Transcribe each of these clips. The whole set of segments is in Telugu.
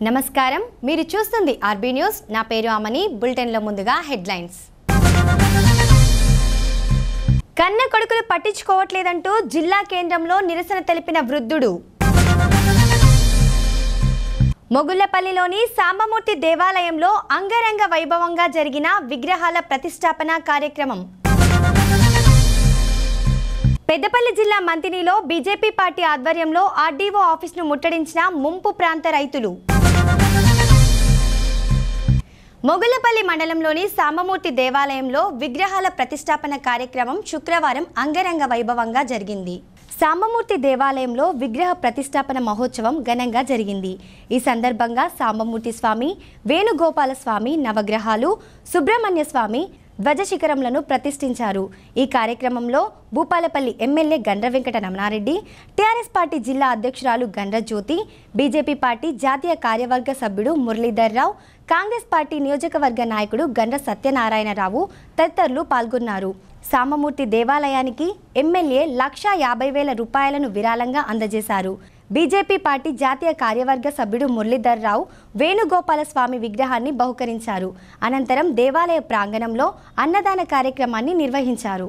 నమస్కారం మీరు చూస్తుంది ఆర్బీ న్యూస్ నా పేరు అమని బులెటిన్లో ముందుగా హెడ్లైన్స్ కన్న కొడుకులు పట్టించుకోవట్లేదంటూ జిల్లా కేంద్రంలో నిరసన తెలిపిన వృద్ధుడు మొగుళ్లపల్లిలోని సాంబమూర్తి దేవాలయంలో అంగరంగ వైభవంగా జరిగిన విగ్రహాల ప్రతిష్టాపన కార్యక్రమం పెద్దపల్లి జిల్లా మంతినిలో బీజేపీ పార్టీ ఆధ్వర్యంలో ఆర్డీఓ ఆఫీసును ముట్టడించిన ముంపు ప్రాంత రైతులు మొగుళ్లపల్లి మండలంలోని సాంబమూర్తి దేవాలయంలో విగ్రహాల ప్రతిష్టాపన కార్యక్రమం శుక్రవారం అంగరంగ వైభవంగా జరిగింది సాంబమూర్తి దేవాలయంలో విగ్రహ ప్రతిష్టాపన మహోత్సవం ఘనంగా జరిగింది ఈ సందర్భంగా సాంబమూర్తి స్వామి వేణుగోపాల స్వామి నవగ్రహాలు సుబ్రహ్మణ్య స్వామి ధ్వజ శిఖరంలను ప్రతిష్ఠించారు ఈ కార్యక్రమంలో Bhupalpally MLA Gandra Venkata Ramanareddy TRS party జిల్లా అధ్యక్షురాలు గండ్ర జ్యోతి బీజేపీ పార్టీ జాతీయ కార్యవర్గ సభ్యుడు మురళీధర్ రావు కాంగ్రెస్ పార్టీ నియోజకవర్గ నాయకుడు గండ్ర సత్యనారాయణరావు తదితరులు పాల్గొన్నారు సామమూర్తి దేవాలయానికి ఎమ్మెల్యే లక్షా యాభై వేల రూపాయలను విరాళంగా అందజేశారు బీజేపీ పార్టీ జాతీయ కార్యవర్గ సభ్యుడు మురళీధర్ రావు వేణుగోపాల స్వామి విగ్రహాన్ని బహుకరించారు అనంతరం దేవాలయ ప్రాంగణంలో అన్నదాన కార్యక్రమాన్ని నిర్వహించారు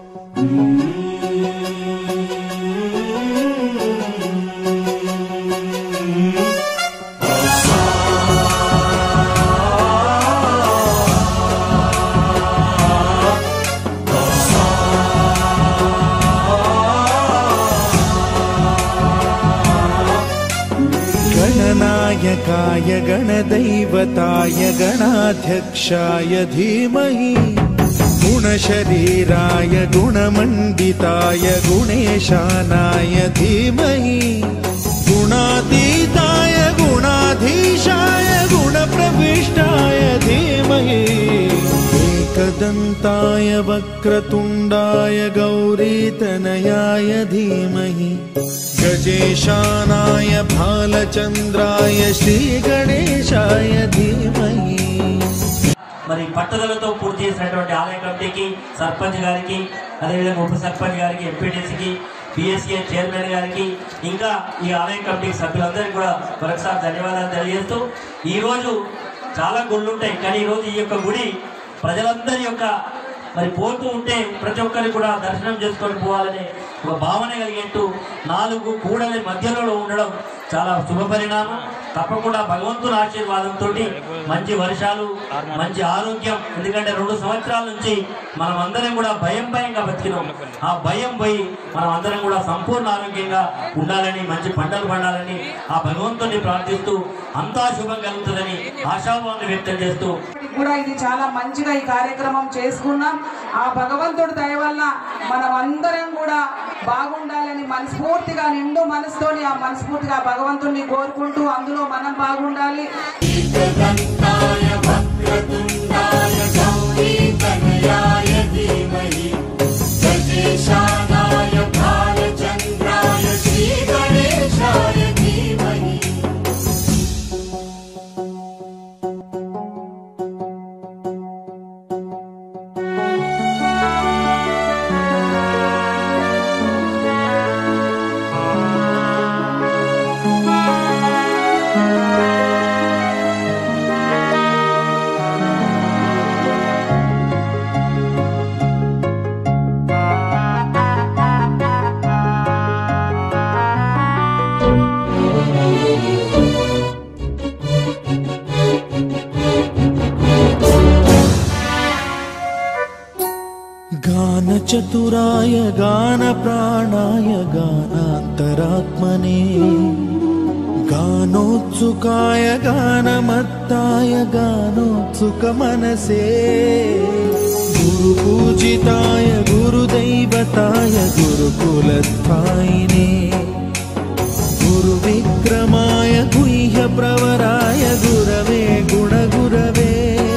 गणनायकाय गणदैवताय गणाध्यक्षाय धीमहि गुणशरीराय गुणमण्डिताय गुणेशानाय धीमहि गुणातीताय गुणाधीशाय गुणप्रविष्टाय धीमहि एकदन्ताय वक्रतुण्डाय गौरीतनयाय धीमहि गजेशानाय भालचन्द्राय श्रीगणेशाय धीमहि మరి పట్టుదలతో పూర్తి చేసినటువంటి ఆలయ కమిటీకి సర్పంచ్ గారికి అదేవిధంగా ఉప సర్పంచ్ గారికి ఎంపీటీసీకి పిఎస్ఏ చైర్మన్ గారికి ఇంకా ఈ ఆలయ కమిటీ సభ్యులందరికీ కూడా మరొకసారి ధన్యవాదాలు తెలియజేస్తూ ఈరోజు చాలా గుళ్ళు ఉంటాయి కానీ ఈరోజు ఈ యొక్క గుడి ప్రజలందరి యొక్క మరి పోతూ ఉంటే ప్రతి ఒక్కరికి కూడా దర్శనం చేసుకొని పోవాలనే ఒక భావన కలిగేట్టు నాలుగు కూడలి మధ్యలో ఉండడం చాలా శుభ పరిణామం తప్పకుండా భగవంతుని ఆశీర్వాదంతో మంచి వర్షాలు మంచి ఆరోగ్యం ఎందుకంటే రెండు సంవత్సరాల నుంచి మనం అందరం కూడా భయం భయంగా బతికినాం ఆ భయం పోయి మనం అందరం కూడా సంపూర్ణ ఆరోగ్యంగా ఉండాలని మంచి పంటలు పండాలని ఆ భగవంతుని ప్రార్థిస్తూ అంతా శుభం కలుగుతుందని ఆశాభావాన్ని వ్యక్తం చేస్తూ కూడా ఇది చాలా మంచిగా ఈ కార్యక్రమం చేసుకున్నాం ఆ భగవంతుడి దయ వల్ల మనం అందరం కూడా బాగుండాలని మనస్ఫూర్తిగా నిండు మనసుతోని ఆ మనస్ఫూర్తిగా భగవంతుడిని కోరుకుంటూ అందులో మనం బాగుండాలి गानचतुराय गानप्राणाय गानान्तरात्मने गानोत्सुकाय गानमत्ताय गानोत्सुकमनसे गुरुपूजिताय गुरुदैवताय गुरुकुलस्थायिने गुरुविक्रमाय गुह्यप्रवराय गुरवे गुणगुरवे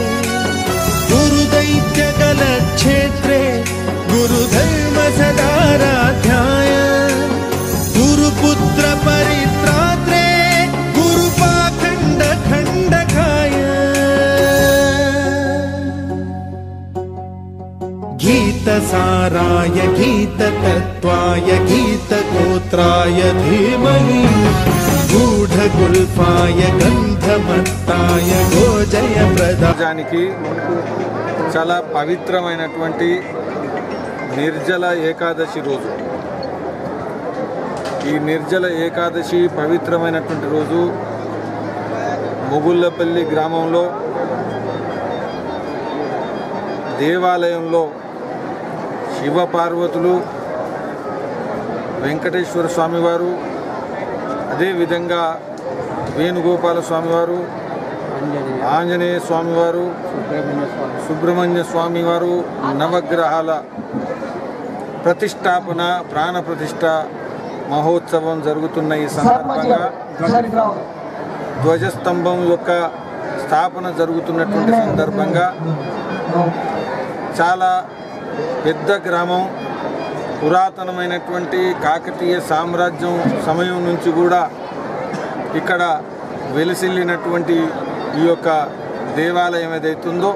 गुरुदैत्यकलक्षेत्रे गुरुधर्म सदाराध्याय गुरुपुत्र परित्रात्रे गुरुपाखण्ड खण्डकाय गीतसाराय गीततत्त्वाय गीतगोत्राय धीमहि गूढगुल्म कल्पाय गन्धमत्ताय गोजयप्रदा సమాజానికి చాలా పవిత్రమైనటువంటి నిర్జల ఏకాదశి రోజు ఈ నిర్జల ఏకాదశి పవిత్రమైనటువంటి రోజు మొగుళ్ళపల్లి గ్రామంలో దేవాలయంలో శివపార్వతులు వెంకటేశ్వర స్వామివారు అదేవిధంగా వేణుగోపాల స్వామివారు ఆంజనేయ స్వామివారు సుబ్రహ్మణ్య స్వామివారు నవగ్రహాల ప్రతిష్టాపన ప్రాణ ప్రతిష్ట మహోత్సవం జరుగుతున్న ఈ సందర్భంగా ధ్వజస్తంభం యొక్క స్థాపన జరుగుతున్నటువంటి సందర్భంగా చాలా పెద్ద గ్రామం పురాతనమైనటువంటి కాకతీయ సామ్రాజ్యం సమయం నుంచి కూడా ఇక్కడ వెలిసిల్లినటువంటి ఈ యొక్క దేవాలయం ఏదైతుందో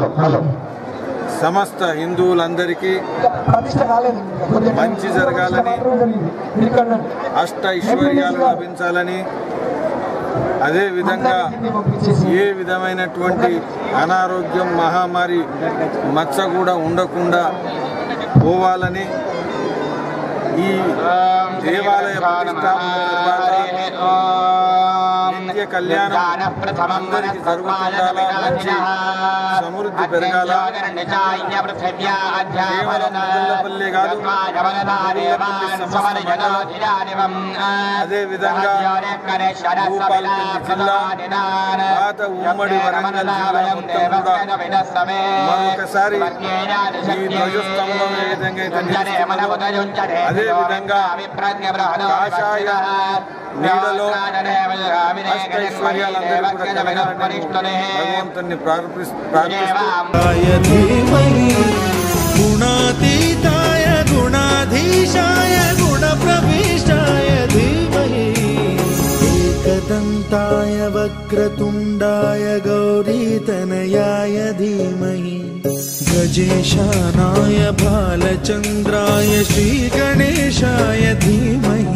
సమస్త హిందువులందరికీ మంచి జరగాలని అష్ట ఐశ్వర్యాలు లభించాలని అదేవిధంగా ఏ విధమైనటువంటి అనారోగ్యం మహామారి మచ్చ కూడా ఉండకుండా పోవాలని ఈ దేవాలయ ప్రతిష్టాపన తర్వాత నిత్య కళ్యాణం అందరికీ జరుగుతుండాలా మంచి సమృద్ధి పెరగాల కేవలం ముద్దలపల్లి కాదు ముద్దలపల్లి సమస్త మండలం, అదేవిధంగా భూపాలపల్లి జిల్లా పాత ఉమ్మడి వరంగల్ జిల్లా మొత్తం కూడా మరొకసారి ఈ ధ్వజస్తంభం ఏ విధంగా అయితే నిలుస్తుందో, అదేవిధంగా కాషాయ నీడలో అష్టైశ్వర్యాలందరూ కూడా కలగాలని భగవంతుని ప్రార్థిస్- ప్రార్థిస్తూ य धीमहि गुणातीताय गुणाधीशाय गुणप्रविष्टाय धीमहि एकदन्ताय वक्रतुण्डाय गौरीतनयाय धीमहि गजेशानाय बालचन्द्राय श्रीगणेशाय धीमहि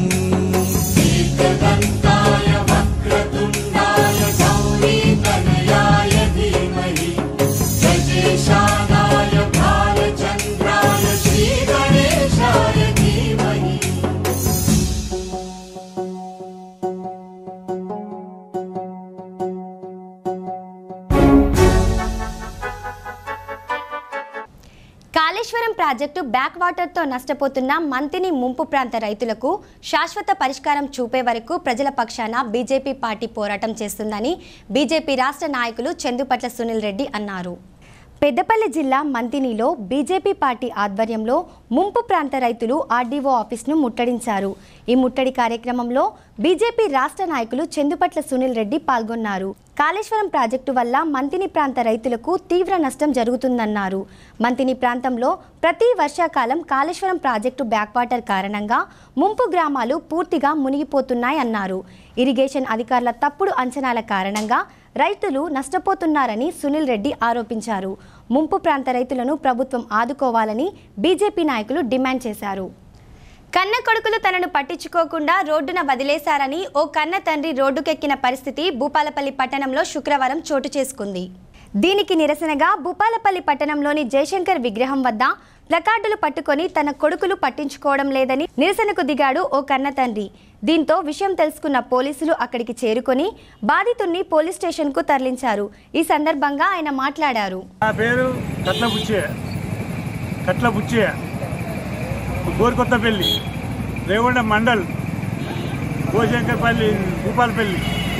కాళేశ్వరం ప్రాజెక్టు బ్యాక్ వాటర్తో నష్టపోతున్న మంతిని ముంపు ప్రాంత రైతులకు శాశ్వత పరిష్కారం చూపే వరకు ప్రజల పక్షాన బీజేపీ పార్టీ పోరాటం చేస్తుందని బీజేపీ రాష్ట్ర నాయకులు చందుపట్ల సునీల్ రెడ్డి అన్నారు పెద్దపల్లి జిల్లా మంతినిలో బీజేపీ పార్టీ ఆధ్వర్యంలో ముంపు ప్రాంత రైతులు ఆర్డీఓ ఆఫీస్ను ముట్టడించారు ఈ ముట్టడి కార్యక్రమంలో బీజేపీ రాష్ట్ర నాయకులు చందుపట్ల సునీల్ రెడ్డి పాల్గొన్నారు కాళేశ్వరం ప్రాజెక్టు వల్ల మంతిని ప్రాంత రైతులకు తీవ్ర నష్టం జరుగుతుందన్నారు మంతిని ప్రాంతంలో ప్రతి వర్షాకాలం కాళేశ్వరం ప్రాజెక్టు బ్యాక్వాటర్ కారణంగా ముంపు గ్రామాలు పూర్తిగా మునిగిపోతున్నాయన్నారు ఇరిగేషన్ అధికారుల తప్పుడు అంచనాల కారణంగా రైతులు నష్టపోతున్నారని సునీల్ రెడ్డి ఆరోపించారు ముంపు ప్రాంత రైతులను ప్రభుత్వం ఆదుకోవాలని బీజేపీ నాయకులు డిమాండ్ చేశారు కన్న కొడుకులు తనను పట్టించుకోకుండా రోడ్డున వదిలేశారని ఓ కన్న తండ్రి రోడ్డుకెక్కిన పరిస్థితి భూపాలపల్లి పట్టణంలో శుక్రవారం చోటు చేసుకుంది దీనికి నిరసనగా భూపాలపల్లి పట్టణంలోని జయశంకర్ విగ్రహం వద్ద ప్లకార్డులు పట్టుకొని తన కొడుకులు పట్టించుకోవడం లేదని నిరసనకు దిగాడు ఓ కన్న తండ్రి దీంతో విషయం తెలుసుకున్న పోలీసులు అక్కడికి చేరుకొని బాధితుణ్ణి పోలీస్ స్టేషన్కు తరలించారు ఈ సందర్భంగా ఆయన మాట్లాడారు నా పేరు కట్ల బుచ్చయ్య కట్ల బుచ్చయ్య గోరికొత్తపల్లి రేగొండ మండల్ గోశంకర్పల్లి భూపాలపల్లి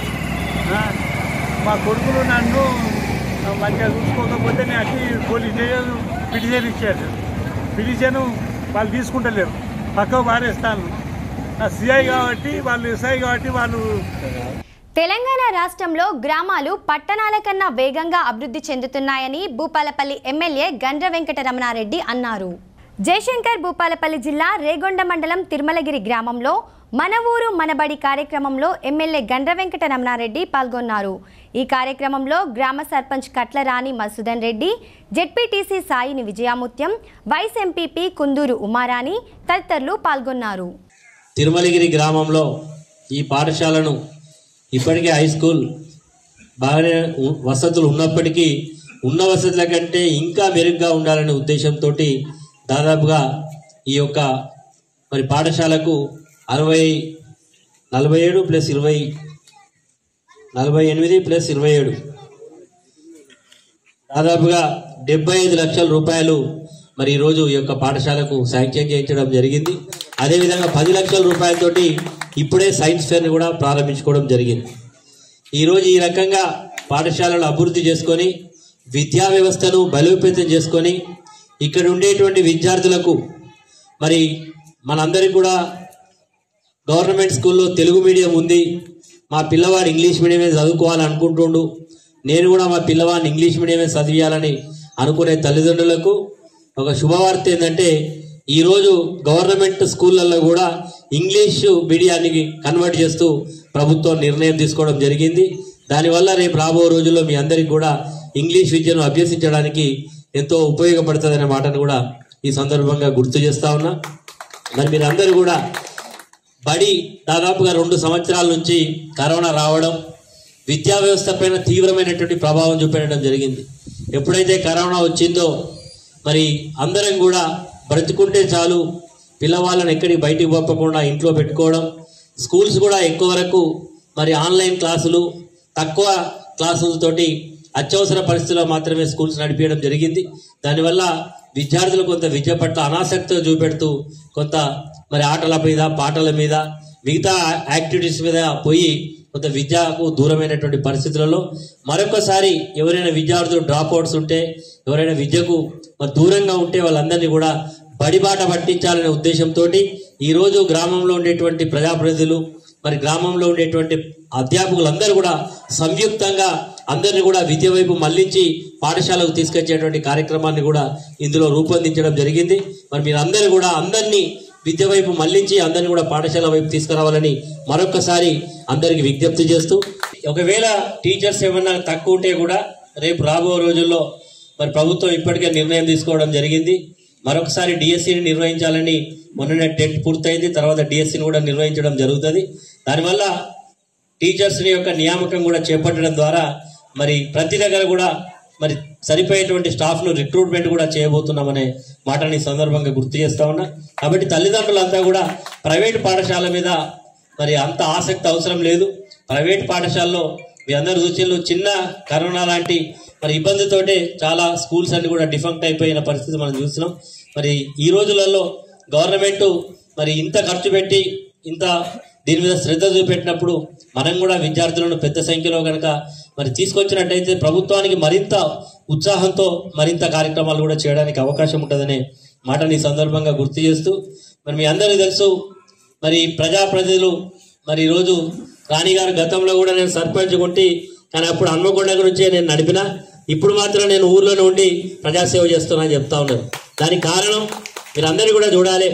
ఆ, మా కొడుకులు నన్ను మంచిగా చూసుకోకపోతే నేను వచ్చి పోలీస్ స్టేషన్ పిటిషన్ ఇచ్చారు పిటిషన్ వాళ్ళు తీసుకుంటలేరు పక్కకు పారేస్తాను నా సిఐ కాబట్టి వాళ్ళు ఎస్ఐ కాబట్టి వాళ్ళు తెలంగాణ రాష్ట్రంలో గ్రామాలు పట్టణాల కన్నా వేగంగా అభివృద్ధి చెందుతున్నాయని భూపాలపల్లి ఎమ్మెల్యే గండ్ర వెంకట రమణారెడ్డి అన్నారు జయశంకర్ భూపాలపల్లి జిల్లా రేగొండ మండలం తిరుమలగిరి గ్రామంలో మన ఊరు మనబడి కార్యక్రమంలో ఎమ్మెల్యే గండ్ర వెంకట రమణారెడ్డి పాల్గొన్నారు ఈ కార్యక్రమంలో గ్రామ sarpanch Katlarani Masudan Reddy ZPTC Saini Vijayamuthyam vice MPP Kunduru Umarani తదితరులు పాల్గొన్నారు తిరుమలగిరి గ్రామంలో ఈ పాఠశాలను ఇప్పటికే హై స్కూల్ బాగానే ఉ- వసతులు ఉన్నప్పటికీ ఉన్న వసతుల కంటే ఇంకా మెరుగ్గా ఉండాలనే ఉద్దేశంతో దాదాపుగా ఈ యొక్క మరి పాఠశాలకు అరవై నలభై ఏడు ప్లస్ ఇరవై నలభై ఎనిమిది ప్లస్ ఇరవై ఏడు దాదాపుగా డెబ్బై ఐదు లక్షల రూపాయలు మరి ఈరోజు ఈ యొక్క పాఠశాలకు శాంక్షన్ చేయించడం జరిగింది అదేవిధంగా పది లక్షల రూపాయలతోటి ఇప్పుడే సైన్స్ ఫేర్ని కూడా ప్రారంభించుకోవడం జరిగింది ఈరోజు ఈ రకంగా పాఠశాలలు అభివృద్ధి చేసుకొని విద్యా వ్యవస్థను బలోపేతం చేసుకొని ఇక్కడ ఉండేటువంటి విద్యార్థులకు మరి మనందరికి కూడా గవర్నమెంట్ స్కూల్లో తెలుగు మీడియం ఉంది మా పిల్లవాడు ఇంగ్లీష్ మీడియమే చదువుకోవాలని అనుకుంటుండు నేను కూడా మా పిల్లవాడిని ఇంగ్లీష్ మీడియమే చదివియాలని అనుకునే తల్లిదండ్రులకు ఒక శుభవార్త ఏంటంటే ఈరోజు గవర్నమెంట్ స్కూళ్ళల్లో కూడా ఇంగ్లీష్ మీడియానికి కన్వర్ట్ చేస్తూ ప్రభుత్వం నిర్ణయం తీసుకోవడం జరిగింది దానివల్ల రేపు రాబో రోజుల్లో మీ అందరికి కూడా ఇంగ్లీష్ విద్యను అభ్యసించడానికి ఎంతో ఉపయోగపడుతుందనే మాటను కూడా ఈ సందర్భంగా గుర్తు చేస్తా ఉన్నా మరి మీరందరూ కూడా బడి దాదాపుగా రెండు సంవత్సరాల నుంచి కరోనా రావడం విద్యా వ్యవస్థ పైన తీవ్రమైనటువంటి ప్రభావం చూపెట్టడం జరిగింది ఎప్పుడైతే కరోనా వచ్చిందో మరి అందరం కూడా బ్రతుకుంటే చాలు పిల్లవాళ్ళని ఎక్కడికి బయటికి పంపకుండా ఇంట్లో పెట్టుకోవడం స్కూల్స్ కూడా ఎక్కువ వరకు మరి ఆన్లైన్ క్లాసులు తక్కువ క్లాసులతోటి అత్యవసర పరిస్థితుల్లో మాత్రమే స్కూల్స్ నడిపించడం జరిగింది దానివల్ల విద్యార్థులు కొంత విద్య పట్ల అనాసక్తిగా చూపెడుతూ కొంత మరి ఆటల మీద పాటల మీద మిగతా యాక్టివిటీస్ మీద పోయి కొంత విద్యకు దూరమైనటువంటి పరిస్థితులలో మరొకసారి ఎవరైనా విద్యార్థులు డ్రాప్ అవుట్స్ ఉంటే ఎవరైనా విద్యకు మరి దూరంగా ఉంటే వాళ్ళందరినీ కూడా బడిబాట పట్టించాలనే ఉద్దేశంతో ఈరోజు గ్రామంలో ఉండేటువంటి ప్రజాప్రతినిధులు మరి గ్రామంలో ఉండేటువంటి అధ్యాపకులందరూ కూడా సంయుక్తంగా అందరినీ కూడా విద్య వైపు మళ్లించి పాఠశాలకు తీసుకొచ్చేటువంటి కార్యక్రమాన్ని కూడా ఇందులో రూపొందించడం జరిగింది మరి మీరందరూ కూడా అందరినీ విద్య వైపు మళ్లించి అందరినీ కూడా పాఠశాల వైపు తీసుకురావాలని మరొకసారి అందరికి విజ్ఞప్తి చేస్తూ ఒకవేళ టీచర్స్ ఏమన్నా తక్కువ ఉంటే కూడా రేపు రాబో రోజుల్లో మరి ప్రభుత్వం ఇప్పటికే నిర్ణయం తీసుకోవడం జరిగింది మరొకసారి డిఎస్సిని నిర్వహించాలని మొన్ననే టెట్ పూర్తయింది తర్వాత డిఎస్సిని కూడా నిర్వహించడం జరుగుతుంది దానివల్ల టీచర్స్ యొక్క నియామకం కూడా చేపట్టడం ద్వారా మరి ప్రతి దగ్గర కూడా మరి సరిపోయేటువంటి స్టాఫ్ ను రిక్రూట్మెంట్ కూడా చేయబోతున్నామనే మాటని ఈ సందర్భంగా గుర్తు చేస్తా ఉన్నా కాబట్టి తల్లిదండ్రులంతా కూడా ప్రైవేట్ పాఠశాల మీద మరి అంత ఆసక్తి అవసరం లేదు ప్రైవేట్ పాఠశాలలో మీ అందరు చూసిళ్ళు చిన్న కరోనా లాంటి మరి ఇబ్బందితోటే చాలా స్కూల్స్ అన్ని కూడా డిఫంక్ట్ అయిపోయిన పరిస్థితి మనం చూస్తున్నాం మరి ఈ రోజులలో గవర్నమెంట్ మరి ఇంత ఖర్చు పెట్టి ఇంత దీని మీద శ్రద్ధ చూపెట్టినప్పుడు మనం కూడా విద్యార్థులను పెద్ద సంఖ్యలో కనుక మరి తీసుకొచ్చినట్టయితే ప్రభుత్వానికి మరింత ఉత్సాహంతో మరింత కార్యక్రమాలు కూడా చేయడానికి అవకాశం ఉంటుందనే మాటని ఈ సందర్భంగా గుర్తు చేస్తూ మరి మీ అందరికీ తెలుసు మరి ప్రజాప్రతినిధులు మరి ఈరోజు రాణి గారు గతంలో కూడా నేను సర్పంచ్ కొంటి కానీ అప్పుడు హన్మకొండ గురించే నేను నడిపిన ఇప్పుడు మాత్రం నేను ఊర్లోనే ఉండి ప్రజాసేవ చేస్తున్నా అని చెప్తా ఉన్నారు దానికి కారణం మీరందరూ కూడా చూడాలి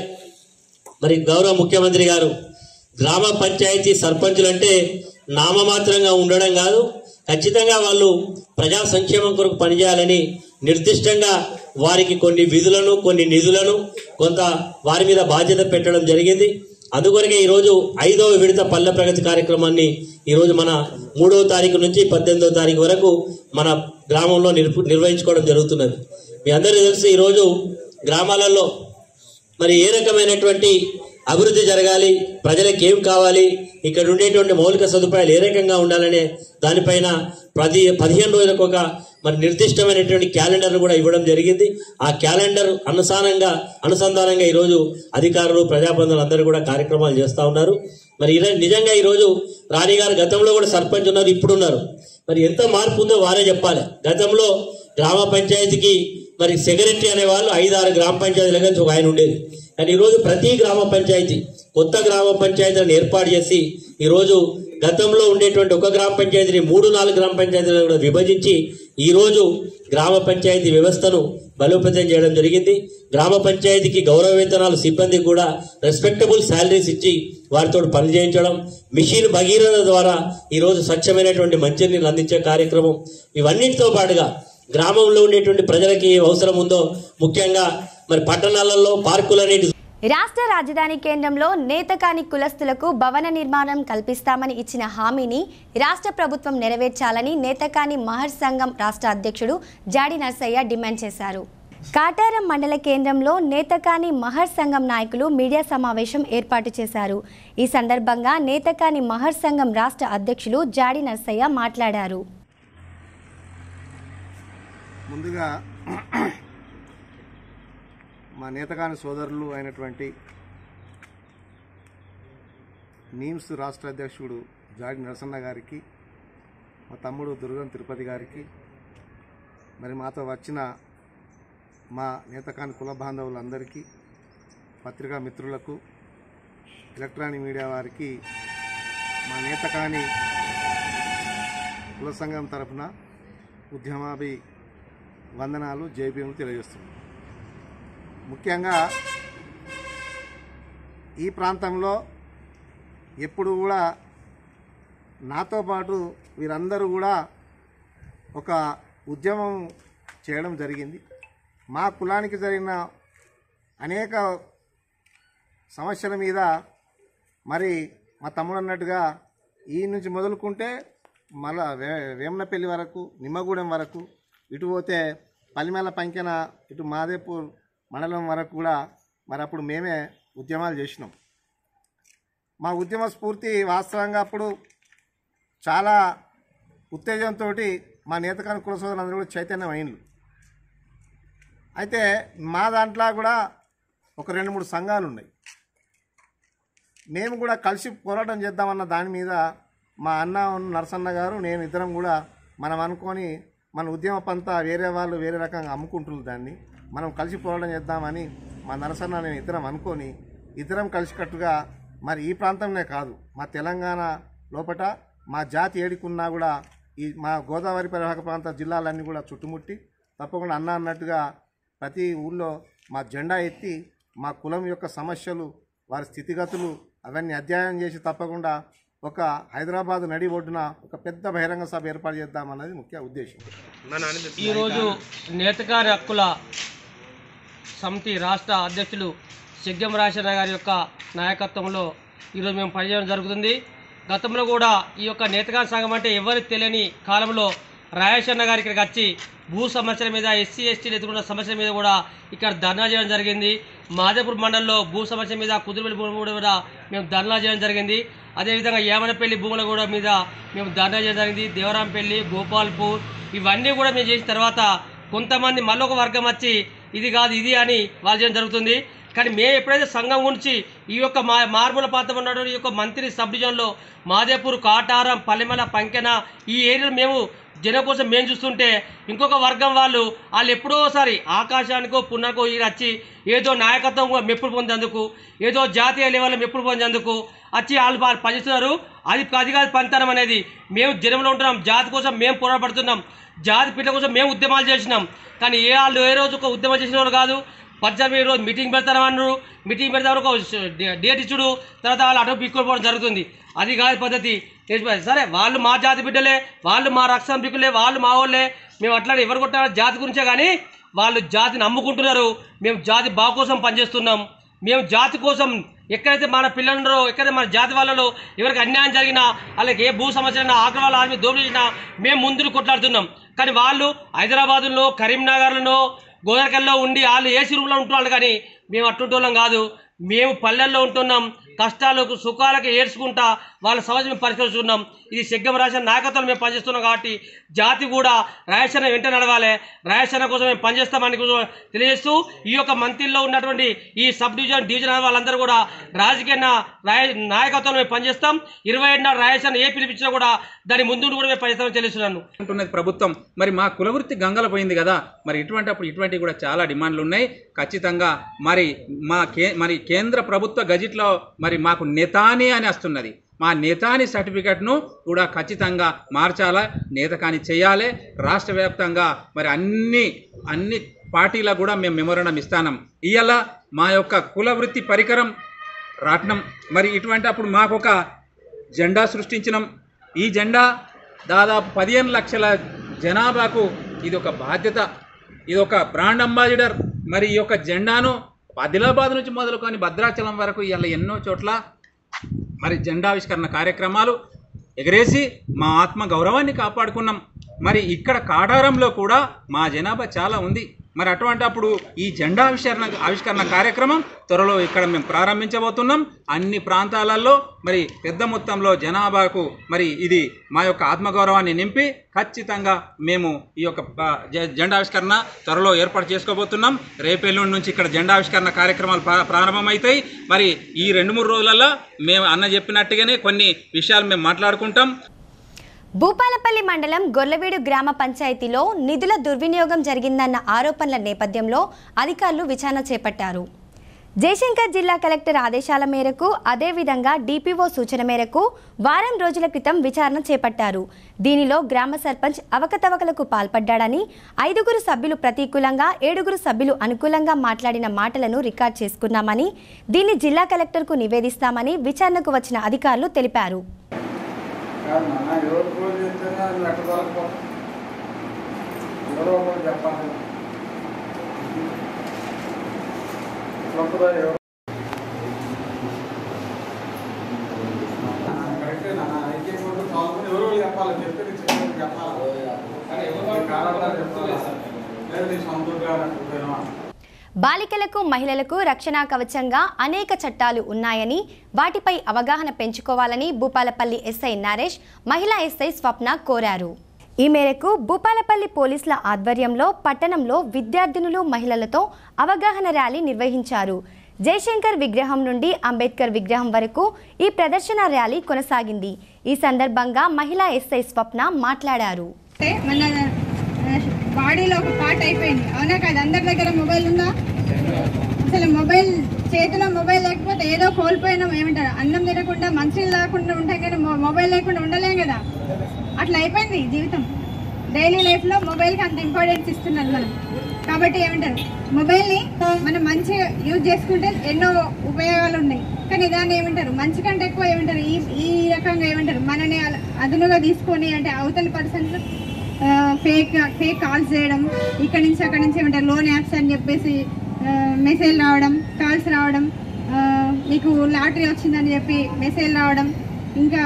మరి గౌరవ ముఖ్యమంత్రి గారు గ్రామ పంచాయతీ సర్పంచులు అంటే నామమాత్రంగా ఉండడం కాదు ఖచ్చితంగా వాళ్ళు ప్రజా సంక్షేమం కొరకు పనిచేయాలని నిర్దిష్టంగా వారికి కొన్ని విధులను కొన్ని నిధులను కొంత వారి మీద బాధ్యత పెట్టడం జరిగింది అందుకొరకే ఈరోజు ఐదవ విడత పల్లె ప్రగతి కార్యక్రమాన్ని ఈరోజు మన మూడవ తారీఖు నుంచి పద్దెనిమిదవ తారీఖు వరకు మన గ్రామంలో నిర్పు నిర్వహించుకోవడం జరుగుతున్నది మీ అందరికీ తెలుసు ఈరోజు గ్రామాలలో మరి ఏ రకమైనటువంటి అభివృద్ధి జరగాలి ప్రజలకు ఏం కావాలి ఇక్కడ ఉండేటువంటి మౌలిక సదుపాయాలు ఏ రకంగా ఉండాలనే దానిపైన ప్రతి పదిహేను రోజులకు ఒక మరి నిర్దిష్టమైనటువంటి క్యాలెండర్ కూడా ఇవ్వడం జరిగింది ఆ క్యాలెండర్ అనుసారంగా అనుసంధానంగా ఈరోజు అధికారులు ప్రజాప్రతినిధులు అందరూ కూడా కార్యక్రమాలు చేస్తూ ఉన్నారు మరి ఈరోజు నిజంగా ఈరోజు రాణి గారు గతంలో కూడా సర్పంచ్ ఉన్నారు ఇప్పుడు ఉన్నారు మరి ఎంత మార్పు ఉందో వారే చెప్పాలి గతంలో గ్రామ పంచాయతీకి మరి సెక్రటరీ అనే వాళ్ళు ఐదు ఆరు గ్రామ పంచాయతీల నుంచి ఒక ఆయన ఉండేది కానీ ఈరోజు ప్రతి గ్రామ పంచాయతీ కొత్త గ్రామ పంచాయతీలను ఏర్పాటు చేసి ఈరోజు గతంలో ఉండేటువంటి ఒక గ్రామ పంచాయతీని మూడు నాలుగు గ్రామ పంచాయతీలను కూడా విభజించి ఈరోజు గ్రామ పంచాయతీ వ్యవస్థను బలోపేతం చేయడం జరిగింది గ్రామ పంచాయతీకి గౌరవ వేతనాలు సిబ్బందికి కూడా రెస్పెక్టబుల్ శాలరీస్ ఇచ్చి వారితో పని చేయించడం మిషన్ భగీరథ ద్వారా ఈరోజు స్వచ్ఛమైనటువంటి మంచినీళ్ళు అందించే కార్యక్రమం ఇవన్నిటితో పాటుగా గ్రామంలో ఉండేటువంటి ప్రజలకి ఏ అవసరం ఉందో ముఖ్యంగా మరి పట్టణాలలో పార్కులు అనేటి రాష్ట్ర రాజధాని కేంద్రంలో నేతకాని కులస్తులకు భవన నిర్మాణం కల్పిస్తామని ఇచ్చిన హామీని రాష్ట్ర ప్రభుత్వం నెరవేర్చాలని నేతకాని మహర్ సంఘం రాష్ట్ర అధ్యక్షుడు జాడి నర్సయ్య డిమాండ్ చేశారు కాటారం మండల కేంద్రంలో నేతకాని మహర్ సంఘం నాయకులు మీడియా సమావేశం ఏర్పాటు చేశారు ఈ సందర్భంగా నేతకాని మహర్ సంఘం రాష్ట్ర అధ్యక్షులు జాడి నర్సయ్య మాట్లాడారు ముందుగా మా నేతగాని సోదరులు అయినటువంటి నీమ్స్ రాష్ట్ర అధ్యక్షుడు జాడి నరసన్న గారికి మా తమ్ముడు దుర్గం తిరుపతి గారికి మరి మాతో వచ్చిన మా నేతకాని కుల బాంధవులందరికీ పత్రికా మిత్రులకు ఎలక్ట్రానిక్ మీడియా వారికి మా నేతకాని కుల సంఘం తరఫున ఉద్యమాభి వందనాలు జేబీఎం తెలియజేస్తున్నాం ముఖ్యంగా ఈ ప్రాంతంలో ఎప్పుడు కూడా నాతో పాటు వీరందరూ కూడా ఒక ఉద్యమం చేయడం జరిగింది మా కులానికి జరిగిన అనేక సమస్యల మీద మరి మా తమ్ముడు అన్నట్టుగా ఈ నుంచి మొదలుకుంటే మళ్ళా వే వేమనపల్లి వరకు నిమ్మగూడెం వరకు ఇటు పోతే పల్లిమేల పంకెన ఇటు మాదేపూర్ మండలం వరకు కూడా మరి అప్పుడు మేమే ఉద్యమాలు చేసినాం మా ఉద్యమ స్ఫూర్తి వాస్తవంగా అప్పుడు చాలా ఉత్తేజంతో మా నేతకాని కుల సోదరులందరూ కూడా చైతన్యం అయినలు అయితే మా దాంట్లో కూడా ఒక రెండు మూడు సంఘాలు ఉన్నాయి మేము కూడా కలిసి పోరాటం చేద్దామన్న దాని మీద మా అన్న ఉన్న నరసన్న గారు నేను ఇద్దరం కూడా మనం అనుకొని మన ఉద్యమ పంత వేరే వాళ్ళు వేరే రకంగా అమ్ముకుంటున్నారు దాన్ని మనం కలిసి పోరాటం చేద్దామని మా నరసన్న నేను ఇద్దరం అనుకొని ఇద్దరం కలిసికట్టుగా మరి ఈ ప్రాంతంలో కాదు మా తెలంగాణ లోపట మా జాతి ఏడుకున్నా కూడా ఈ మా గోదావరి పరివాహక ప్రాంత జిల్లాలన్నీ కూడా చుట్టుముట్టి తప్పకుండా అన్న అన్నట్టుగా ప్రతి ఊళ్ళో మా జెండా ఎత్తి మా కులం యొక్క సమస్యలు వారి స్థితిగతులు అవన్నీ అధ్యయనం చేసి తప్పకుండా ఒక హైదరాబాద్ నడి ఒడ్డున ఒక పెద్ద బహిరంగ సభ ఏర్పాటు చేద్దామన్నది ముఖ్య ఉద్దేశం ఈరోజు నేతకారి హక్కుల సమితి రాష్ట్ర అధ్యక్షులు సిగ్గం రాజశేఖర గారి యొక్క నాయకత్వంలో ఈరోజు మేము పనిచేయడం జరుగుతుంది గతంలో కూడా ఈ యొక్క నేతకారి సంఘం అంటే ఎవరికి తెలియని కాలంలో రాజేశ్వర గారి ఇక్కడికి వచ్చి భూ సమస్యల మీద ఎస్సీ ఎస్టీలు ఎదుర్కొన్న సమస్యల మీద కూడా ఇక్కడ ధర్నా చేయడం జరిగింది మాదేపూర్ మండలంలో భూ సమస్య మీద కుదురుపల్లి భూముల కూడా కూడా మేము ధర్నా చేయడం జరిగింది అదేవిధంగా ఏమనపల్లి భూముల కూడా మీద మేము ధర్నా చేయడం జరిగింది దేవరాంపల్లి గోపాల్పూర్ ఇవన్నీ కూడా మేము చేసిన తర్వాత కొంతమంది మళ్ళొక వర్గం వచ్చి ఇది కాదు ఇది అని వాళ్ళు చేయడం జరుగుతుంది కానీ మేము ఎప్పుడైతే సంఘం గురించి ఈ యొక్క మా మార్మూల ప్రాంతం ఉన్నటువంటి ఈ యొక్క మంత్రి సబ్ డివిజన్లో మాదేపూర్ కాటారం పల్లెమల పంకెన ఈ ఏరియాలో మేము జనం కోసం మేము చూస్తుంటే ఇంకొక వర్గం వాళ్ళు వాళ్ళు ఎప్పుడోసారి ఆకాశానికో పున్నకో ఈ వచ్చి ఏదో నాయకత్వం మెప్పుడు పొందేందుకు ఏదో జాతీయ లెవెల్లో మెప్పుడు పొందేందుకు వచ్చి వాళ్ళు వాళ్ళు పనిచేస్తున్నారు అది అది కాదు పనితనం అనేది మేము జనంలో ఉంటున్నాం జాతి కోసం మేము పోరాడబడుతున్నాం జాతి పిల్ల కోసం మేము ఉద్యమాలు చేసినాం కానీ ఏ వాళ్ళు ఏ రోజు ఒక ఉద్యమం చేసిన వాళ్ళు కాదు పద్దెనిమిది రోజు మీటింగ్ పెడతామన్నారు మీటింగ్ పెడతారు ఒక డేట్ ఇచ్చుడు తర్వాత వాళ్ళు అటు పిక్కుపోవడం జరుగుతుంది అది కాదు పద్ధతి తెలిసిపోయింది సరే వాళ్ళు మా జాతి బిడ్డలే వాళ్ళు మా రక్షణ బిక్కులే వాళ్ళు మా వాళ్ళే మేము అట్లా ఎవరు కొట్టారో జాతి గురించే కానీ వాళ్ళు జాతిని అమ్ముకుంటున్నారు మేము జాతి బాగు కోసం పనిచేస్తున్నాం మేము జాతి కోసం ఎక్కడైతే మన పిల్లలు ఎక్కడైతే మన జాతి వాళ్ళలో ఎవరికి అన్యాయం జరిగినా వాళ్ళకి ఏ భూ సమస్య అయినా ఆగ్ర వాళ్ళ ఆర్మీ దోపిడీ చేసినా మేము ముందు కొట్లాడుతున్నాం కానీ వాళ్ళు హైదరాబాదులో కరీంనగర్లో గోదరకల్లో ఉండి వాళ్ళు ఏసీ రూమ్లో ఉంటున్నారు కానీ మేము అట్టుంటోళ్ళం కాదు మేము పల్లెల్లో ఉంటున్నాం కష్టాలకు సుఖాలకు ఏడ్చుకుంటా వాళ్ళ సమస్య మేము పరిష్కరిస్తున్నాం ఇది సిగ్గం రాసిన నాయకత్వం మేము పనిచేస్తున్నాం కాబట్టి జాతి కూడా రాయసన వెంట నడవాలి రాయసన కోసం మేము పనిచేస్తామని కూడా తెలియజేస్తూ ఈ యొక్క మంత్రిలో ఉన్నటువంటి ఈ సబ్ డివిజన్ డివిజన్ వాళ్ళందరూ కూడా రాజకీయ నా- రాయ నాయకత్వంలో మేము పనిచేస్తాం ఇరవై ఏడు నాడు రాయసన ఏ పిలిపించినా కూడా దాని ముందు కూడా మేము పనిచేస్తామని తెలుస్తున్నాను అంటున్నది ప్రభుత్వం మరి మా కులవృత్తి గంగల పోయింది కదా మరి ఇటువంటి అప్పుడు ఇటువంటివి కూడా చాలా డిమాండ్లు ఉన్నాయి ఖచ్చితంగా మరి మా కే మరి కేంద్ర ప్రభుత్వ గజెట్లో మరి మాకు నెతాని అని వస్తున్నది మా నేతాని సర్టిఫికెట్ను కూడా ఖచ్చితంగా మార్చాలా నేతకాని చేయాలి రాష్ట్ర వ్యాప్తంగా మరి అన్ని అన్ని పార్టీలకు కూడా మేము మెమోరండం ఇస్తానం ఇవాళ మా యొక్క కుల వృత్తి పరికరం రాట్నం మరి ఇటువంటి అప్పుడు మాకు ఒక జెండా సృష్టించినాం ఈ జెండా దాదాపు పదిహేను లక్షల జనాభాకు ఇది ఒక బాధ్యత ఇది ఒక బ్రాండ్ అంబాసిడర్ మరి ఈ యొక్క జెండాను ఆదిలాబాద్ నుంచి మొదలుకొని భద్రాచలం వరకు ఇలా ఎన్నో చోట్ల మరి జెండావిష్కరణ కార్యక్రమాలు ఎగరేసి మా ఆత్మ గౌరవాన్ని కాపాడుకున్నాం మరి ఇక్కడ కాడారంలో కూడా మా జనాభా చాలా ఉంది మరి అటువంటి అప్పుడు ఈ జెండా ఆవిష్కరణ ఆవిష్కరణ కార్యక్రమం త్వరలో ఇక్కడ మేము ప్రారంభించబోతున్నాం అన్ని ప్రాంతాలలో మరి పెద్ద మొత్తంలో జనాభాకు మరి ఇది మా యొక్క ఆత్మగౌరవాన్ని నింపి ఖచ్చితంగా మేము ఈ యొక్క ఆ, జె- జెండావిష్కరణ త్వరలో ఏర్పాటు చేసుకోబోతున్నాం రేపెల్లుండి నుంచి ఇక్కడ జెండావిష్కరణ కార్యక్రమాలు ప్రా- ప్రారంభమవుతాయి మరి ఈ రెండు మూడు రోజులలో మేము అన్న చెప్పినట్టుగానే కొన్ని విషయాలు మేము మాట్లాడుకుంటాం భూపాలపల్లి మండలం గొర్లవీడు గ్రామ పంచాయతీలో నిధుల దుర్వినియోగం జరిగిందన్న ఆరోపణల నేపథ్యంలో అధికారులు విచారణ చేపట్టారు జయశంకర్ జిల్లా కలెక్టర్ ఆదేశాల మేరకు అదేవిధంగా డిపిఓ సూచన మేరకు వారం రోజుల క్రితం విచారణ చేపట్టారు దీనిలో గ్రామ సర్పంచ్ అవకతవకలకు పాల్పడ్డాడని ఐదుగురు సభ్యులు ప్రతికూలంగా ఏడుగురు సభ్యులు అనుకూలంగా మాట్లాడిన మాటలను రికార్డ్ చేసుకున్నామని దీన్ని జిల్లా కలెక్టర్కు నివేదిస్తామని విచారణకు వచ్చిన అధికారులు తెలిపారు కాదు నాన్న ఎవరు ఫోన్ చేస్తేనే అది లెక్క దొరకపో ఎవరో ఒకరు చెప్పాలి గొప్పదా ఎవరు కరెక్టే నాన్న ఐక్య కోర్టు పాల్గొని ఎవరో ఒకరు చెప్పాలి చెప్పేది చెప్పేది చెప్పాలి కానీ ఎవరు కారణాలు చెప్పాలి లేదు నీ సొంతగా పోయినా బాలికలకు మహిళలకు రక్షణ కవచంగా అనేక చట్టాలు ఉన్నాయని వాటిపై అవగాహన పెంచుకోవాలని భూపాలపల్లి ఎస్ఐ నరేష్ మహిళా ఎస్ఐ స్వప్న కోరారు ఈ మేరకు భూపాలపల్లి పోలీసుల ఆధ్వర్యంలో పట్టణంలో విద్యార్థినులు మహిళలతో అవగాహన ర్యాలీ నిర్వహించారు జయశంకర్ విగ్రహం నుండి అంబేద్కర్ విగ్రహం వరకు ఈ ప్రదర్శన ర్యాలీ కొనసాగింది ఈ సందర్భంగా మహిళా ఎస్ఐ స్వప్న మాట్లాడారు అంటే మన ఆ, బాడీలో ఒక పార్ట్ అయిపోయింది అవునా కాదు అందరి దగ్గర మొబైల్ ఉందా అసలు మొబైల్ చేతిలో మొబైల్ లేకపోతే ఏదో కోల్పోయినాం ఏమంటారు అన్నం తినకుండా మంచిలు లేకుండా ఉంటాం కానీ మొ- మొబైల్ లేకుండా ఉండలేం కదా అట్లా అయిపోయింది జీవితం డైలీ లైఫ్లో మొబైల్కి అంత ఇంపార్టెన్స్ ఇస్తున్నారు మనం కాబట్టి ఏమంటారు మొబైల్ని మనం మంచిగా యూజ్ చేసుకుంటే ఎన్నో ఉపయోగాలు ఉన్నాయి కానీ దాన్ని ఏమంటారు మంచి కంటే ఎక్కువ ఏమంటారు ఈ ఈ రకంగా ఏమంటారు మనని అల- అదునుగా తీసుకొని అంటే అవతలి పర్సన్స్ ఫేక్ ఫేక్ కాల్స్ చేయడం ఇక్కడ నుంచి అక్కడ నుంచి ఏమంటారు లోన్ యాప్స్ అని చెప్పేసి మెసేజ్ రావడం కాల్స్ రావడం ఆ, మీకు లాటరీ వచ్చిందని చెప్పి మెసేజ్ రావడం ఇంకా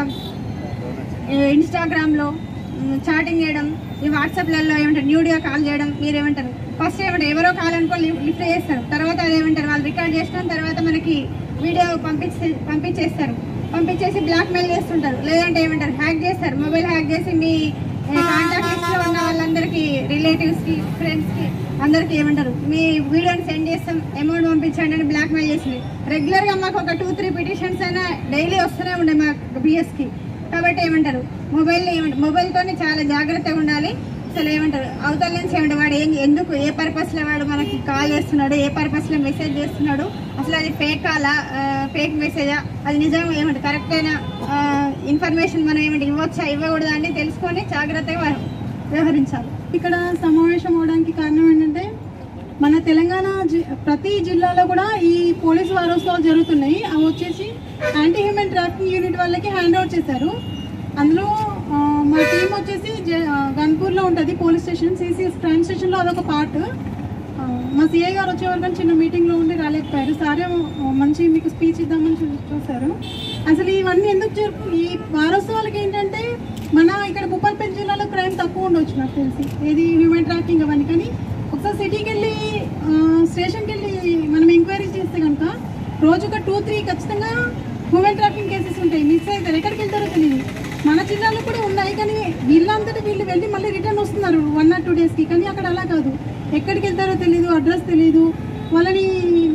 ఇన్స్టాగ్రామ్లో చాటింగ్ చేయడం ఈ వాట్సాప్లలో ఏమంటారు న్యూడ్గా కాల్ చేయడం మీరు ఏమంటారు ఫస్ట్ ఏమంటారు ఎవరో కాల్ అనుకో లిఫ్ట్ చేస్తారు తర్వాత అది ఏమంటారు వాళ్ళు రికార్డ్ చేసిన తర్వాత మనకి వీడియో పంపించే పంపించేస్తారు పంపించేసి బ్లాక్మెయిల్ చేస్తుంటారు లేదంటే ఏమంటారు హ్యాక్ చేస్తారు మొబైల్ హ్యాక్ చేసి మీ కాంటాక్ట్ లిస్ట్లో ఉన్న వాళ్ళందరికీ రిలేటివ్స్కి ఫ్రెండ్స్కి అందరికీ ఏమంటారు మీ వీడియోని సెండ్ చేస్తాం అమౌంట్ పంపించండి అని బ్లాక్మెయిల్ చేసింది రెగ్యులర్గా మాకు ఒక టూ త్రీ పిటిషన్స్ అయినా డైలీ వస్తూనే ఉండే మా బిఎస్కి కాబట్టి ఏమంటారు మొబైల్ ఏమంటారు మొబైల్తోనే చాలా జాగ్రత్తగా ఉండాలి అసలు ఏమంటారు అవతల నుంచి ఏమంటారు వాడు ఏం ఎందుకు ఏ పర్పస్లో వాడు మనకి కాల్ చేస్తున్నాడు ఏ పర్పస్లో మెసేజ్ చేస్తున్నాడు అసలు అది ఫేక్ కాలా ఫేక్ మెసేజా అది నిజం ఏమంటారు కరెక్ట్ అయిన ఇన్ఫర్మేషన్ మనం ఏమంటే ఇవ్వచ్చా ఇవ్వకూడదా అని తెలుసుకొని జాగ్రత్తగా వ్యవ- వ్యవహరించాలి ఇక్కడ సమావేశం అవడానికి కారణం ఏంటంటే మన తెలంగాణ జి- ప్రతి జిల్లాలో కూడా ఈ పోలీస్ వారోత్సవాలు జరుగుతున్నాయి అవి వచ్చేసి యాంటీ హ్యూమన్ ట్రాఫికింగ్ యూనిట్ వాళ్ళకి హ్యాండ్ ఓవర్ చేశారు అందులో ఆ, మా టీం వచ్చేసి జ- ఆ, గన్పూర్లో ఉంటుంది పోలీస్ స్టేషన్ సిసిఎస్ క్రైమ్ స్టేషన్లో అదొక పార్ట్ ఆ, మా సిఐ గారు వచ్చే వరకు చిన్న మీటింగ్లో ఉండి రాలేకపోయారు సారే ఆ, మంచి మీకు స్పీచ్ ఇద్దామని చూ చూశారు అసలు ఇవన్నీ ఎందుకు జరుపు ఈ వారోత్సవాలకి ఏంటంటే మన ఇక్కడ భూపాలపల్లి జిల్లాలో క్రైమ్ తక్కువ ఉండొచ్చు నాకు తెలిసి ఏది హ్యూమన్ ట్రాఫికింగ్ అవన్నీ కానీ ఒకసారి సిటీకి వెళ్ళి ఆ, స్టేషన్కి వెళ్ళి మనం ఎంక్వైరీ చేస్తే కనుక రోజు ఒక టూ త్రీ ఖచ్చితంగా హ్యూమన్ ట్రాఫికింగ్ కేసెస్ ఉంటాయి మిస్ అవుతారు ఎక్కడికి వెళ్తారో తెలియదు మన జిల్లాలో కూడా ఉన్నాయి కానీ వీళ్ళంతటా వీళ్ళు వెళ్ళి మళ్ళీ రిటర్న్ వస్తున్నారు వన్ ఆర్ టూ డేస్కి కానీ అక్కడ అలా కాదు ఎక్కడికి వెళ్తారో తెలియదు అడ్రస్ తెలియదు వాళ్ళని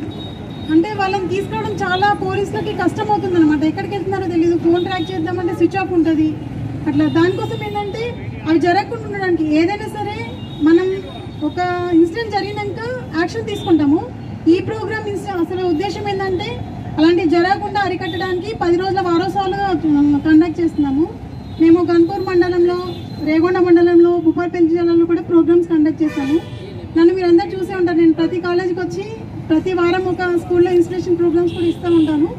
అంటే వాళ్ళని తీసుకురావడం చాలా పోలీసులకి కష్టం అవుతుంది అనమాట ఎక్కడికి వెళ్తున్నారో తెలియదు ఫోన్ ట్రాక్ చేద్దామంటే స్విచ్ ఆఫ్ ఉంటుంది అట్లా దానికోసం ఏంటంటే అవి జరగకుండా ఉండడానికి ఏదైనా సరే మనం ఒక ఇన్సిడెంట్ జరిగినాక యాక్షన్ తీసుకుంటాము ఈ ప్రోగ్రామ్ అసలు ఉద్దేశం ఏంటంటే అలాంటివి జరగకుండా అరికట్టడానికి పది రోజుల వారోత్సవాలు కండక్ట్ చేస్తున్నాము మేము గన్పూర్ మండలంలో రేగొండ మండలంలో భూపాలపల్లి జిల్లాలో కూడా ప్రోగ్రామ్స్ కండక్ట్ చేశాము నన్ను మీరందరూ చూసే ఉంటారు నేను ప్రతి కాలేజీకి వచ్చి ప్రతి వారం ఒక స్కూల్లో ఇన్స్పిరేషన్ ప్రోగ్రామ్స్ కూడా ఇస్తూ ఉంటాను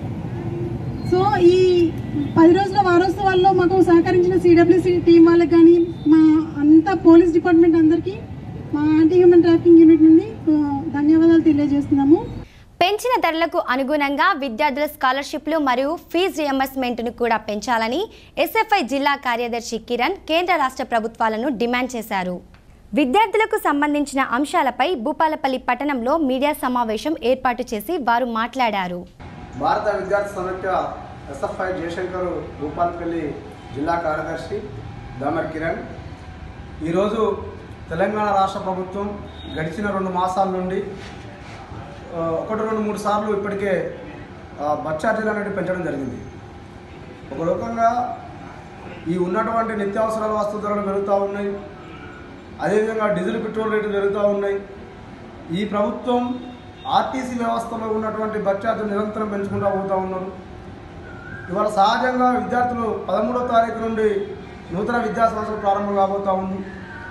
సో ఈ పది రోజుల వారోత్సవాల్లో మాకు సహకరించిన సిడబ్ల్యూసి టీం వాళ్ళకి కానీ మా అంతా పోలీస్ డిపార్ట్మెంట్ అందరికీ మా యాంటీ హ్యూమన్ ట్రాఫికింగ్ యూనిట్ నుండి ఆ, ధన్యవాదాలు తెలియజేస్తున్నాము పెంచిన ధరలకు అనుగుణంగా విద్యార్థుల స్కాలర్షిప్లు మరియు ఫీజు రియంబర్స్మెంట్ను కూడా పెంచాలని ఎస్ఎఫ్ఐ జిల్లా కార్యదర్శి కిరణ్ కేంద్ర రాష్ట్ర ప్రభుత్వాలను డిమాండ్ చేశారు విద్యార్థులకు సంబంధించిన అంశాలపై భూపాలపల్లి పట్టణంలో మీడియా సమావేశం ఏర్పాటు చేసి వారు మాట్లాడారు భారత విద్యార్థి సమైక్య ఎస్ఎఫ్ఐ జయశంకర్ భూపాలపల్లి జిల్లా కార్యదర్శి దామర్ కిరణ్ ఈరోజు తెలంగాణ రాష్ట్ర ప్రభుత్వం గడిచిన రెండు మాసాల నుండి ఆ, ఒకటి రెండు మూడు సార్లు ఇప్పటికే ఆ, బస్ ఛార్జీలు అనేవి పెంచడం జరిగింది ఒక రకంగా ఈ ఉన్నటువంటి నిత్యావసరాల వస్తు ధరలు పెరుగుతూ ఉన్నాయి అదేవిధంగా డీజిల్ పెట్రోల్ రేట్లు పెరుగుతూ ఉన్నాయి ఈ ప్రభుత్వం ఆర్టీసీ వ్యవస్థలో ఉన్నటువంటి బస్ ఛార్జీలు నిరంతరం పెంచుకుంటూ పోతూ ఉన్నారు ఇవాళ సహజంగా విద్యార్థులు పదమూడవ తారీఖు నుండి నూతన విద్యా సంవత్సరం ప్రారంభం కాబోతా ఉంది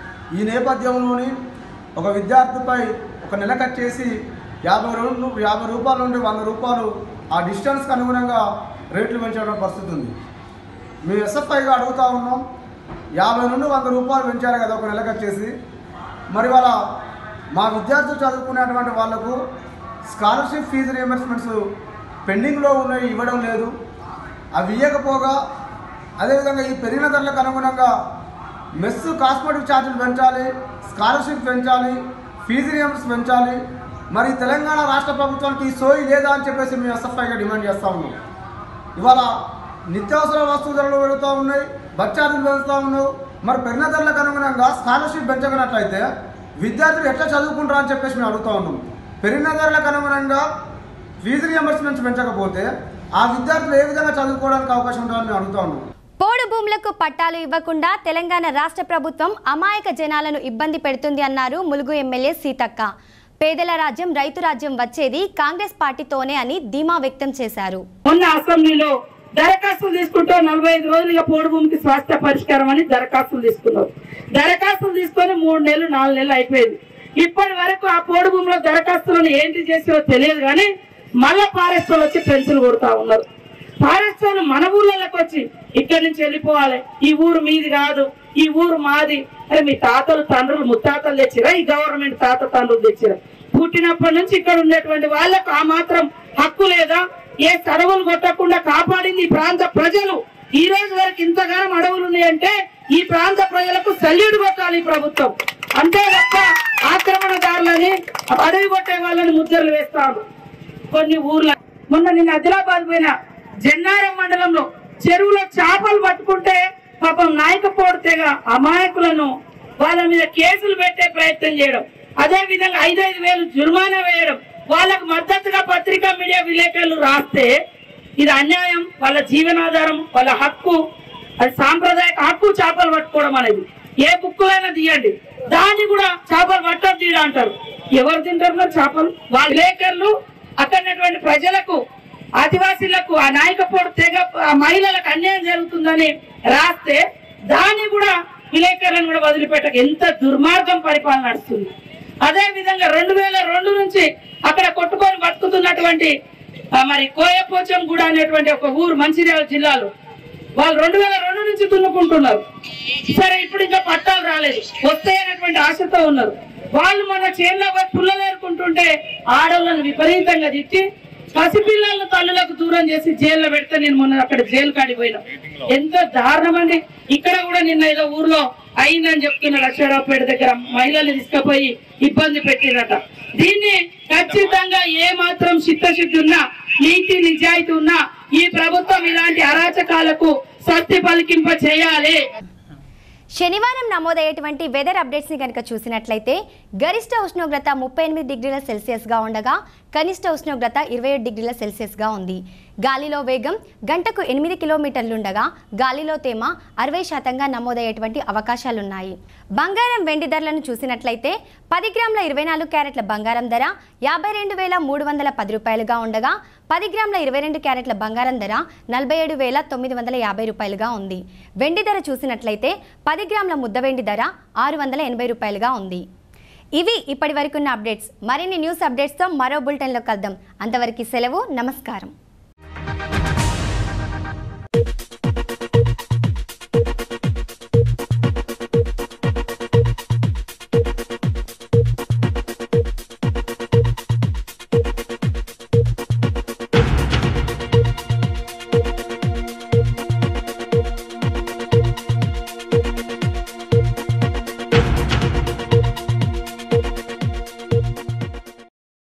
ఈ నేపథ్యంలోని ఒక విద్యార్థిపై ఒక నెల కట్ చేసి యాభై రెండు యాభై రూపాయల నుండి వంద రూపాయలు ఆ డిస్టెన్స్కి అనుగుణంగా రేట్లు పెంచడం పరిస్థితి ఉంది మేము ఎస్ఎఫ్ఐగా అడుగుతా ఉన్నాం యాభై నుండి వంద రూపాయలు పెంచారు కదా ఒక నెలకు వచ్చేసి మరి వాళ్ళ మా విద్యార్థులు చదువుకునేటువంటి వాళ్లకు స్కాలర్షిప్ ఫీజు రియంబర్స్మెంట్స్ పెండింగ్లో ఉన్నాయి ఇవ్వడం లేదు అవి ఇవ్వకపోగా అదేవిధంగా ఈ పెరిగిన ధరలకు అనుగుణంగా మెస్ కాస్మెటిక్ ఛార్జీలు పెంచాలి స్కాలర్షిప్ పెంచాలి ఫీజు రియంబర్స్ పెంచాలి మరి తెలంగాణ రాష్ట్ర ప్రభుత్వానికి ఈ సోయి లేదా అని చెప్పేసి మేము ఎస్ఎఫ్ఐగా డిమాండ్ చేస్తూ ఉన్నాం ఇవాళ నిత్యావసర వస్తువు ధరలు పెరుగుతూ ఉన్నాయి బస్ ఛార్జీలు పెరుగుతూ ఉన్నావు మరి పెరిగిన ధరలకు అనుగుణంగా స్కాలర్షిప్ పెంచగనట్లయితే విద్యార్థులు ఎట్లా చదువుకుంటారు అని చెప్పేసి మేము అడుగుతూ ఉన్నాం పెరిగిన ధరలకు అనుగుణంగా ఫీజు రియంబర్స్మెంట్స్ పెంచకపోతే ఆ విద్యార్థులు ఏ విధంగా చదువుకోవడానికి అవకాశం ఉంటుందని మేము అడుగుతా ఉన్నాం పోడు భూములకు పట్టాలు ఇవ్వకుండా తెలంగాణ రాష్ట్ర ప్రభుత్వం అమాయక జనాలను ఇబ్బంది పెడుతుంది అన్నారు ములుగు ఎమ్మెల్యే సీతక్క పేదల రాజ్యం రైతు రాజ్యం వచ్చేది కాంగ్రెస్ పార్టీతోనే అని ధీమా వ్యక్తం చేశారు మొన్న అసెంబ్లీలో దరఖాస్తులు తీసుకుంటే నలభై ఐదు రోజులుగా పోడు భూమికి స్వాస్థ్య పరిష్కారం అని దరఖాస్తులు తీసుకున్నారు దరఖాస్తులు తీసుకొని మూడు నెలలు నాలుగు నెలలు అయిపోయింది ఇప్పటి వరకు ఆ పోడు భూమిలో దరఖాస్తులను ఏంటి చేసారో తెలియదు కానీ మళ్ళా ఫారెస్ట్ వాళ్ళు వచ్చి పెన్సిల్ కొడతా ఉన్నారు ఫారెస్ట్ వాళ్ళు మన ఊర్లలోకి వచ్చి ఇక్కడి నుంచి వెళ్ళిపోవాలి ఈ ఊరు మీది కాదు ఈ ఊరు మాది అరే మీ తాతలు తండ్రులు ముత్తాతలు తెచ్చిరా ఈ గవర్నమెంట్ తాత తండ్రులు తెచ్చిరా పుట్టినప్పటి నుంచి ఇక్కడ ఉండేటువంటి వాళ్ళకు ఆ మాత్రం హక్కు లేదా ఏ అడవులు కొట్టకుండా కాపాడింది ఈ ప్రాంత ప్రజలు ఈ రోజు వరకు ఇంతగానం అడవులు ఉన్నాయంటే ఈ ప్రాంత ప్రజలకు సల్యూట్ కొట్టాలి ఈ ప్రభుత్వం అంతే తప్ప ఆక్రమణదారులని అడవి కొట్టే వాళ్ళని ముద్రలు వేస్తాను కొన్ని ఊర్ల మొన్న నేను ఆదిలాబాద్ పోయిన జన్నారం మండలంలో చెరువులో చేపలు పట్టుకుంటే పాపం నాయకపోడు తెగ అమాయకులను వాళ్ళ మీద కేసులు పెట్టే ప్రయత్నం చేయడం అదే విధంగా ఐదైదు వేలు జుర్మానా వేయడం వాళ్ళకు మద్దతుగా పత్రికా మీడియా విలేకరులు రాస్తే ఇది అన్యాయం వాళ్ళ జీవనాధారం వాళ్ళ హక్కు అది సాంప్రదాయక హక్కు చేపలు పట్టుకోవడం అనేది ఏ బుక్కులైనా తీయండి దాన్ని కూడా చేపలు పట్టడం తీయడం అంటారు ఎవరు తింటారు మరి చేపలు వాళ్ళ విలేకరులు అక్కడ ఉన్నటువంటి ప్రజలకు ఆదివాసీలకు ఆ నాయకపోడు తెగ ఆ మహిళలకు అన్యాయం జరుగుతుందని రాస్తే దాన్ని కూడా విలేకరులను కూడా వదిలిపెట్టక ఎంత దుర్మార్గం పరిపాలన నడుస్తుంది అదే విధంగా రెండు వేల రెండు నుంచి అక్కడ కొట్టుకొని బతుకుతున్నటువంటి ఆ, మరి కోయపోచం కూడా అనేటువంటి ఒక ఊరు మంచిర్యాల జిల్లాలో వాళ్ళు రెండు వేల రెండు నుంచి దున్నుకుంటున్నారు సరే ఇప్పుడు ఇంకా పట్టాలు రాలేదు వస్తాయనేటువంటి ఆశతో ఉన్నారు వాళ్ళు మన చేనులో పోయి పుల్లలు ఏరుకుంటుంటే ఆడవాళ్ళని విపరీతంగా తిట్టి పసిపిల్లలను తల్లులకు దూరం చేసి జైల్లో పెడితే నేను మొన్న అక్కడ జైలు కాడికి పోయినా ఎంత దారుణం అండి ఇక్కడ కూడా నిన్న ఏదో ఊర్లో అయిందని చెప్తున్నాడు అక్షరావుపేట దగ్గర మహిళలు తీసుకుపోయి ఇబ్బంది పెట్టిరట దీన్ని ఖచ్చితంగా ఏ మాత్రం చిత్తశుద్ధి ఉన్నా నీతి నిజాయితీ ఉన్నా ఈ ప్రభుత్వం ఇలాంటి అరాచకాలకు సత్య పలికింప చేయాలి శనివారం నమోదయ్యేటువంటి వెదర్ అప్డేట్స్ని కనుక చూసినట్లయితే గరిష్ట ఉష్ణోగ్రత ముప్పై ఎనిమిది డిగ్రీల సెల్సియస్గా ఉండగా కనిష్ట ఉష్ణోగ్రత ఇరవై ఏడు డిగ్రీల సెల్సియస్గా ఉంది గాలిలో వేగం గంటకు ఎనిమిది కిలోమీటర్లుండగా గాలిలో తేమ అరవై శాతంగా నమోదయ్యేటువంటి అవకాశాలున్నాయి బంగారం వెండి ధరలను చూసినట్లయితే పది గ్రాముల ఇరవై నాలుగు క్యారెట్ల బంగారం ధర యాభై రెండు వేల మూడు వందల పది రూపాయలుగా ఉండగా పది గ్రాముల ఇరవై రెండు క్యారెట్ల బంగారం ధర నలభై ఏడు వేల తొమ్మిది వందల యాభై రూపాయలుగా ఉంది వెండి ధర చూసినట్లయితే పది గ్రాముల ముద్ద వెండి ధర ఆరు వందల ఎనభై రూపాయలుగా ఉంది ఇవి ఇప్పటి వరకున్న అప్డేట్స్ మరిన్ని న్యూస్ అప్డేట్స్తో మరో బులెటిన్లో కలుద్దాం అంతవరకు సెలవు నమస్కారం